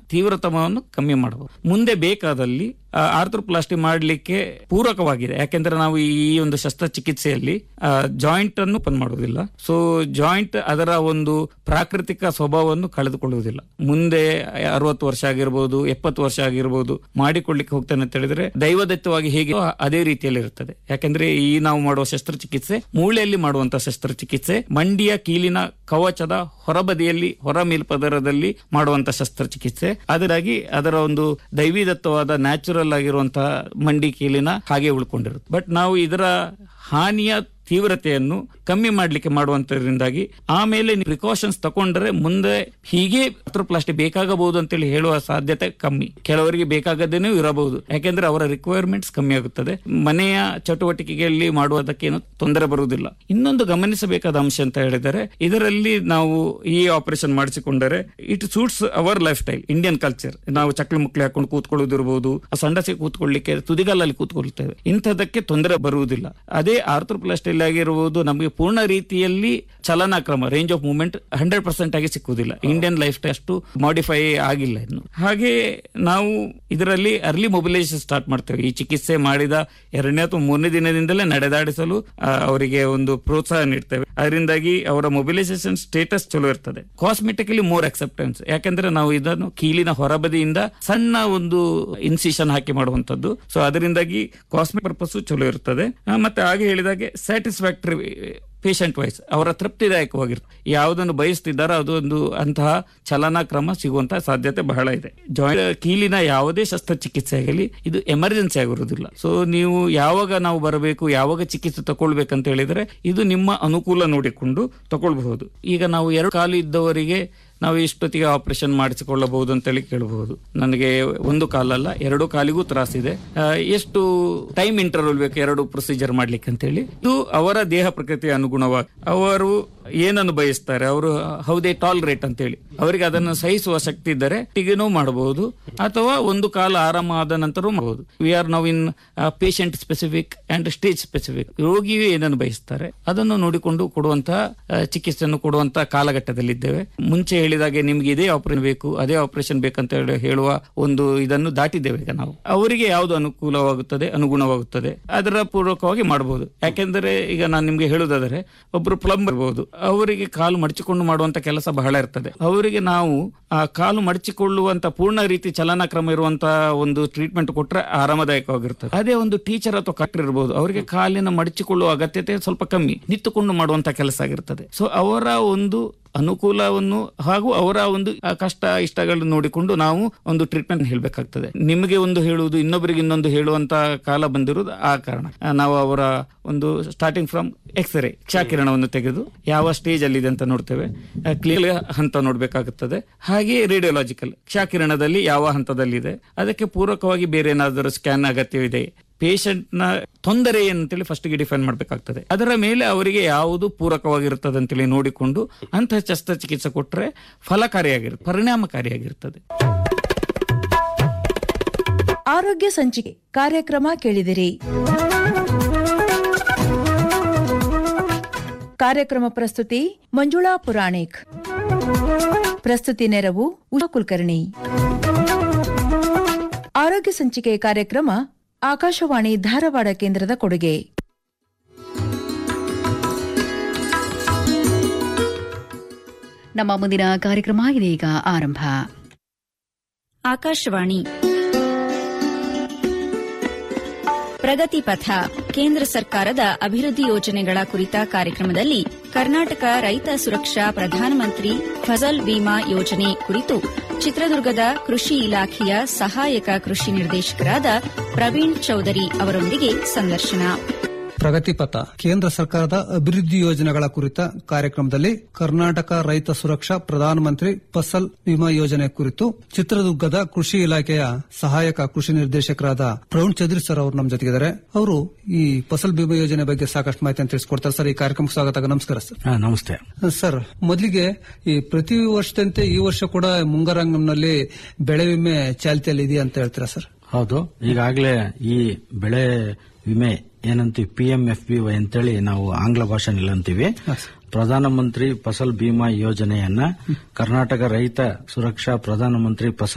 ತೀವ್ರತಮವನ್ನು ಕಮ್ಮಿ ಮಾಡಬಹುದು ಮುಂದೆ ಬೇಕಾದಲ್ಲಿ ಆರ್ಥ್ರೋಪ್ಲಾಸ್ಟಿ ಮಾಡಲಿಕ್ಕೆ ಪೂರಕವಾಗಿದೆ ಯಾಕೆಂದ್ರೆ ನಾವು ಈ ಒಂದು ಶಸ್ತ್ರಚಿಕಿತ್ಸೆಯಲ್ಲಿ ಜಾಯಿಂಟ್ ಅನ್ನು ಓಪನ್ ಮಾಡುವುದಿಲ್ಲ ಸೊ ಜಾಯಿಂಟ್ ಅದರ ಒಂದು ಪ್ರಾಕೃತಿಕ ಸ್ವಭಾವವನ್ನು ಕಳೆದುಕೊಳ್ಳುವುದಿಲ್ಲ ಮುಂದೆ ಅರವತ್ತು ವರ್ಷ ಆಗಿರ್ಬೋದು ಎಪ್ಪತ್ತು ವರ್ಷ ಆಗಿರ್ಬೋದು ಮಾಡಿಕೊಳ್ಳಿಕ್ಕೆ ಹೋಗ್ತಾನೆ ಅಂತ ಹೇಳಿದ್ರೆ ದೈವದತ್ತವಾಗಿ ಹೇಗೆ ಅದೇ ರೀತಿಯಲ್ಲಿ ಇರುತ್ತದೆ ಯಾಕೆಂದ್ರೆ ಈ ನಾವು ಮಾಡುವ ಶಸ್ತ್ರಚಿಕಿತ್ಸೆ ಮೂಳೆಯಲ್ಲಿ ಮಾಡುವಂತಹ ಶಸ್ತ್ರಚಿಕಿತ್ಸೆ ಮಂಡಿಯ ಕೀಲಿನ ಕವಚದ ಹೊರಬದಿಯಲ್ಲಿ ಹೊರ ಮೇಲ್ಪದರದಲ್ಲಿ ಮಾಡುವಂತಹ ಶಸ್ತ್ರಚಿಕಿತ್ಸೆ ಅದರಾಗಿ ಅದರ ಒಂದು ದೈವಿದತ್ತವಾದ ನ್ಯಾಚುರಲ್ ಆಗಿರುವಂತಹ ಮಂಡಿ ಕೀಲಿನ ಹಾಗೆ ಉಳ್ಕೊಂಡಿರುತ್ತೆ ಬಟ್ ನಾವು ಇದರ ಹಾನಿಯ ತೀವ್ರತೆಯನ್ನು ಕಮ್ಮಿ ಮಾಡಲಿಕ್ಕೆ ಮಾಡುವಂತದ್ರಿಂದಾಗಿ ಆಮೇಲೆ ಪ್ರಿಕಾಷನ್ಸ್ ತಗೊಂಡ್ರೆ ಮುಂದೆ ಹೀಗೆ ಆರ್ಥ್ರೋಪ್ಲಾಸ್ಟಿ ಬೇಕಾಗಬಹುದು ಅಂತೇಳಿ ಹೇಳುವ ಸಾಧ್ಯತೆ ಕಮ್ಮಿ ಕೆಲವರಿಗೆ ಬೇಕಾಗದೇನೂ ಇರಬಹುದು ಯಾಕೆಂದ್ರೆ ಅವರ ರಿಕ್ವೈರ್ಮೆಂಟ್ಸ್ ಕಮ್ಮಿ ಆಗುತ್ತದೆ ಮನೆಯ ಚಟುವಟಿಕೆಯಲ್ಲಿ ಮಾಡುವುದಕ್ಕೇನು ತೊಂದರೆ ಬರುವುದಿಲ್ಲ ಇನ್ನೊಂದು ಗಮನಿಸಬೇಕಾದ ಅಂಶ ಅಂತ ಹೇಳಿದರೆ ಇದರಲ್ಲಿ ನಾವು ಈ ಆಪರೇಷನ್ ಮಾಡಿಸಿಕೊಂಡರೆ it suits our lifestyle Indian culture ನಾವು ಚಕ್ಲಿ ಮುಕ್ಲಿ ಹಾಕೊಂಡು ಕೂತ್ಕೊಳ್ಳೋದಿರಬಹುದು ಸಂಡಸಿ ಕೂತ್ಕೊಳ್ಳಿಕ್ಕೆ ತುದಿಗಾಲಲ್ಲಿ ಕೂತ್ಕೊಳ್ತೇವೆ ಇಂಥದಕ್ಕೆ ತೊಂದರೆ ಬರುವುದಿಲ್ಲ ಅದೇ ಆರ್ಥ್ರೋಪ್ಲಾಸ್ಟಿ ಆಗಿರುವುದು ನಮಗೆ ಪೂರ್ಣ ರೀತಿಯಲ್ಲಿ ಚಲನಾಕ್ರಮ range of movement hundred percent ಆಗಿ ಸಿಕ್ಕುವುದಿಲ್ಲ ಇಂಡಿಯನ್ ಲೈಫ್ ಸ್ಟೈಲ್ ಅಷ್ಟು ಮಾಡಿಫೈ ಆಗಿಲ್ಲ ಇನ್ನು ಹಾಗೆ ನಾವು ಇದರಲ್ಲಿ ಅರ್ಲಿ ಮೊಬಿಲೈಸೇಷನ್ ಸ್ಟಾರ್ಟ್ ಮಾಡ್ತೇವೆ ಈ ಚಿಕಿತ್ಸೆ ಮಾಡಿದ ಎರಡನೇ ಅಥವಾ ಮೂರನೇ ದಿನದಿಂದಲೇ ನಡೆದಾಡಿಸಲು ಆ, ಅವರಿಗೆ ಒಂದು ಪ್ರೋತ್ಸಾಹ ನೀಡ್ತೇವೆ ಅದರಿಂದಾಗಿ ಅವರ ಮೊಬಿಲೈಸೇಷನ್ ಸ್ಟೇಟಸ್ ಚಲೋ ಇರ್ತದೆ ಕಾಸ್ಮೆಟಿಕಲಿ ಮೋರ್ ಅಕ್ಸೆಪ್ಟೆನ್ಸ್ ಯಾಕಂದ್ರೆ ನಾವು ಇದನ್ನು ಕೀಲಿನ ಹೊರಬದಿಯಿಂದ ಸಣ್ಣ ಒಂದು ಇನ್ಸಿಷನ್ ಹಾಕಿ ಮಾಡುವಂತದ್ದು ಸೊ ಅದರಿಂದಾಗಿ ಕಾಸ್ಮೆಟಿಕ್ ಪರ್ಪಸ್ ಚಲೋ ಇರ್ತದೆ ಆ, ಮತ್ತೆ ಹಾಗೆ ಹೇಳಿದಾಗೆ ಸ್ಯಾಟಿಸ್ಫ್ಯಾಕ್ಟರಿ ಪೇಷಂಟ್ ವೈಸ್ ಅವರ ತೃಪ್ತಿದಾಯಕವಾಗಿರುತ್ತೆ ಯಾವುದನ್ನು ಬಯಸ್ತಿದ್ದಾರೋ ಅದು ಒಂದು ಅಂತಹ ಚಲನಾ ಕ್ರಮ ಸಿಗುವಂತಹ ಸಾಧ್ಯತೆ ಬಹಳ ಇದೆ ಜಾಯಿಂಟ್ ಕೀಲಿನ ಯಾವುದೇ ಶಸ್ತ್ರಚಿಕಿತ್ಸೆ ಆಗಲಿ ಇದು ಎಮರ್ಜೆನ್ಸಿ ಆಗಿರುವುದಿಲ್ಲ ಸೊ ನೀವು ಯಾವಾಗ ನಾವು ಬರಬೇಕು ಯಾವಾಗ ಚಿಕಿತ್ಸೆ ತಗೊಳ್ಬೇಕಂತ ಹೇಳಿದ್ರೆ ಇದು ನಿಮ್ಮ ಅನುಕೂಲ ನೋಡಿಕೊಂಡು ತಗೊಳ್ಬಹುದು ಈಗ ನಾವು ಎರಡು ಕಾಲು ಇದ್ದವರಿಗೆ ನಾವು ಇಷ್ಟೊತ್ತಿಗೆ ಆಪರೇಷನ್ ಮಾಡಿಸಿಕೊಳ್ಳಬಹುದು ಅಂತೇಳಿ ಕೇಳಬಹುದು ನನಗೆ ಒಂದು ಕಾಲಲ್ಲ ಎರಡು ಕಾಲಿಗೂ ತ್ರಾಸಿದೆ ಆ, ಎಷ್ಟು ಟೈಮ್ ಇಂಟರ್ವಲ್ ಬೇಕು ಎರಡು ಪ್ರೊಸೀಜರ್ ಮಾಡ್ಲಿಕ್ಕೆ ಅಂತೇಳಿ ಇದು ಅವರ ದೇಹ ಪ್ರಕೃತಿಯ ಅನುಗುಣವಾಗಿ ಅವರು ಏನನ್ನು ಬಯಸ್ತಾರೆ ಅವರು ಹೌದೇ ಟಾಲರೇಟ್ ಅಂತೇಳಿ ಅವರಿಗೆ ಅದನ್ನು ಸಹಿಸುವ ಶಕ್ತಿ ಇದ್ದರೆ ಟಿಗೆನೂ ಮಾಡಬಹುದು ಅಥವಾ ಒಂದು ಕಾಲ ಆರಾಮ ಆದ ನಂತರ ಮಾಡಬಹುದು we are now in patient specific and stage specific ರೋಗಿಯು ಏನನ್ನು ಬಯಸ್ತಾರೆ ಅದನ್ನು ನೋಡಿಕೊಂಡು ಕೊಡುವಂತಹ ಆ, ಚಿಕಿತ್ಸೆಯನ್ನು ಕೊಡುವಂತಹ ಕಾಲಘಟ್ಟದಲ್ಲಿದ್ದೇವೆ ಮುಂಚೆ ಹೇಳಿದಾಗೆ ನಿಮ್ಗೆ ಇದೇ ಆಪರೇಷನ್ ಬೇಕು ಅದೇ ಆಪರೇಷನ್ ಬೇಕಂತ ಹೇಳಿ ಹೇಳುವ ಒಂದು ಇದನ್ನು ದಾಟಿದ್ದೇವೆ ಈಗ ನಾವು ಅವರಿಗೆ ಯಾವುದು ಅನುಕೂಲವಾಗುತ್ತದೆ ಅನುಗುಣವಾಗುತ್ತದೆ ಅದರ ಪೂರ್ವಕವಾಗಿ ಮಾಡಬಹುದು ಯಾಕೆಂದರೆ ಈಗ ನಾನು ನಿಮ್ಗೆ ಹೇಳುವುದಾದರೆ ಒಬ್ರು ಪ್ಲಂಬರ್ ಇರಬಹುದು ಅವರಿಗೆ ಕಾಲು ಮಡಚಿಕೊಂಡು ಮಾಡುವಂತ ಕೆಲಸ ಬಹಳ ಇರ್ತದೆ ಅವರಿಗೆ ನಾವು ಆ ಕಾಲು ಮಡಚಿಕೊಳ್ಳುವಂತ ಪೂರ್ಣ ರೀತಿ ಚಲನಕ್ರಮ ಇರುವಂತಹ ಒಂದು ಟ್ರೀಟ್ಮೆಂಟ್ ಕೊಟ್ರೆ ಆರಾಮದಾಯಕವಾಗಿರ್ತದೆ ಅದೇ ಒಂದು ಟೀಚರ್ ಅಥವಾ ಕಟ್ಟರ್ ಇರಬಹುದು ಅವರಿಗೆ ಕಾಲಿನ ಮಡಚಿಕೊಳ್ಳುವ ಅಗತ್ಯತೆ ಸ್ವಲ್ಪ ಕಮ್ಮಿ ನಿಂತುಕೊಂಡು ಮಾಡುವಂತ ಕೆಲಸ ಆಗಿರ್ತದೆ ಸೊ ಅವರ ಒಂದು ಅನುಕೂಲವನ್ನು ಹಾಗೂ ಅವರ ಒಂದು ಆ, ಕಷ್ಟ ಇಷ್ಟಗಳನ್ನು ನೋಡಿಕೊಂಡು ನಾವು ಒಂದು ಟ್ರೀಟ್ಮೆಂಟ್ ಹೇಳಬೇಕಾಗ್ತದೆ ನಿಮಗೆ ಒಂದು ಹೇಳುವುದು ಇನ್ನೊಬ್ಬರಿಗೆ ಇನ್ನೊಂದು ಹೇಳುವಂತ ಕಾಲ ಬಂದಿರುವುದು ಆ ಕಾರಣ ಆ, ನಾವು ಅವರ ಒಂದು ಸ್ಟಾರ್ಟಿಂಗ್ ಫ್ರಮ್ ಎಕ್ಸ್ರೇ ಕ್ಷಾಕಿರಣವನ್ನು ತೆಗೆದು ಯಾವ ಸ್ಟೇಜ್ ಅಲ್ಲಿ ಇದೆ ಅಂತ ನೋಡ್ತೇವೆ ಕ್ಲಿಯರ್ ಹಂತ ನೋಡ್ಬೇಕಾಗುತ್ತದೆ ಹಾಗೆ ರೇಡಿಯೋಲಾಜಿಕಲ್ ಕ್ಷಾಕಿರಣದಲ್ಲಿ ಯಾವ ಹಂತದಲ್ಲಿದೆ ಅದಕ್ಕೆ ಪೂರಕವಾಗಿ ಬೇರೆ ಏನಾದರೂ ಸ್ಕ್ಯಾನ್ ಅಗತ್ಯವಿದೆ ಪೇಷಂಟ್ ನ ತೊಂದರೆ ಏನಂತೇಳಿ ಫಸ್ಟ್ ಗೆ ಡಿಫೈನ್ ಮಾಡಬೇಕಾಗ್ತದೆ ಅದರ ಮೇಲೆ ಅವರಿಗೆ ಯಾವುದು ಪೂರಕವಾಗಿರುತ್ತದೆ ಅಂತೇಳಿ ನೋಡಿಕೊಂಡು ಅಂತಹ ಶಸ್ತ್ರಚಿಕಿತ್ಸೆ ಕೊಟ್ಟರೆ ಫಲಕಾರಿಯಾಗಿರುತ್ತೆ ಪರಿಣಾಮಕಾರಿಯಾಗಿರ್ತದೆ ಆರೋಗ್ಯ ಸಂಚಿಕೆ ಕಾರ್ಯಕ್ರಮ ಕೇಳಿದಿರಿ ಕಾರ್ಯಕ್ರಮ ಪ್ರಸ್ತುತಿ ಮಂಜುಳಾ ಪುರಾಣಿಕ್ ಪ್ರಸ್ತುತಿ ನೆರವು ಉಷಾ ಕುಲಕರ್ಣಿ ಆರೋಗ್ಯ ಸಂಚಿಕೆ ಕಾರ್ಯಕ್ರಮ ಆಕಾಶವಾಣಿ ಧಾರವಾಡ ಕೇಂದ್ರದ ಕೊಡುಗೆ ನಮ್ಮ ಮುಂದಿನ ಕಾರ್ಯಕ್ರಮ ಇದೀಗ ಆರಂಭ ಆಕಾಶವಾಣಿ ಪ್ರಗತಿ ಪಥ ಕೇಂದ್ರ ಸರ್ಕಾರದ ಅಭಿವೃದ್ಧಿ ಯೋಜನೆಗಳ ಕುರಿತ ಕಾರ್ಯಕ್ರಮದಲ್ಲಿ ಕರ್ನಾಟಕ ರೈತ ಸುರಕ್ಷಾ ಪ್ರಧಾನಮಂತ್ರಿ ಫಸಲ್ ಬಿಮಾ ಯೋಜನೆ ಕುರಿತು ಚಿತ್ರದುರ್ಗದ ಕೃಷಿ ಇಲಾಖೆಯ ಸಹಾಯಕ ಕೃಷಿ ನಿರ್ದೇಶಕರಾದ ಪ್ರವೀಣ್ ಚೌಧರಿ ಅವರೊಂದಿಗೆ ಸಂದರ್ಶನ ಪ್ರಗತಿಪಥ ಕೇಂದ್ರ ಸರ್ಕಾರದ ಅಭಿವೃದ್ಧಿ ಯೋಜನೆಗಳ ಕುರಿತ ಕಾರ್ಯಕ್ರಮದಲ್ಲಿ ಕರ್ನಾಟಕ ರೈತ ಸುರಕ್ಷಾ ಪ್ರಧಾನಮಂತ್ರಿ ಫಸಲ್ ವಿಮಾ ಯೋಜನೆ ಕುರಿತು ಚಿತ್ರದುರ್ಗದ ಕೃಷಿ ಇಲಾಖೆಯ ಸಹಾಯಕ ಕೃಷಿ ನಿರ್ದೇಶಕರಾದ ಪ್ರವೀಣ್ ಚೌಧರಿ ಸರ್ ಅವರು ನಮ್ಮ ಜೊತೆಗಿದ್ದಾರೆ ಅವರು ಈ ಫಸಲ್ ಬಿಮಾ ಯೋಜನೆ ಬಗ್ಗೆ ಸಾಕಷ್ಟು ಮಾಹಿತಿಯನ್ನು ತಿಳಿಸಿಕೊಡ್ತಾರೆ ಸರ್ ಈ ಕಾರ್ಯಕ್ರಮಕ್ಕೆ ಸ್ವಾಗತ ನಮಸ್ಕಾರ ಸರ್ ಹಾ, ನಮಸ್ತೆ ಸರ್ ಮೊದಲಿಗೆ ಈ ಪ್ರತಿ ವರ್ಷದಂತೆ ಈ ವರ್ಷ ಕೂಡ ಮುಂಗಾರಂಗಂನಲ್ಲಿ ಬೆಳೆ ವಿಮೆ ಚಾಲ್ತಿಯಲ್ಲಿ ಇದೆಯಾ ಅಂತ ಹೇಳ್ತೀರಾ ಸರ್ ಹೌದು ಈಗಾಗಲೇ ಈ ಬೆಳೆ ವಿಮೆ ಏನಂತೀವಿ P M F B Y ಅಂತೇಳಿ ನಾವು ಆಂಗ್ಲ ಭಾಷೆನಲ್ಲಿ ಅಂತೀವಿ ಪ್ರಧಾನಮಂತ್ರಿ ಫಸಲ್ ಬಿಮಾ ಯೋಜನೆಯನ್ನ ಕರ್ನಾಟಕ ರೈತ ಸುರಕ್ಷಾ ಪ್ರಧಾನಮಂತ್ರಿ ಫಸಲ್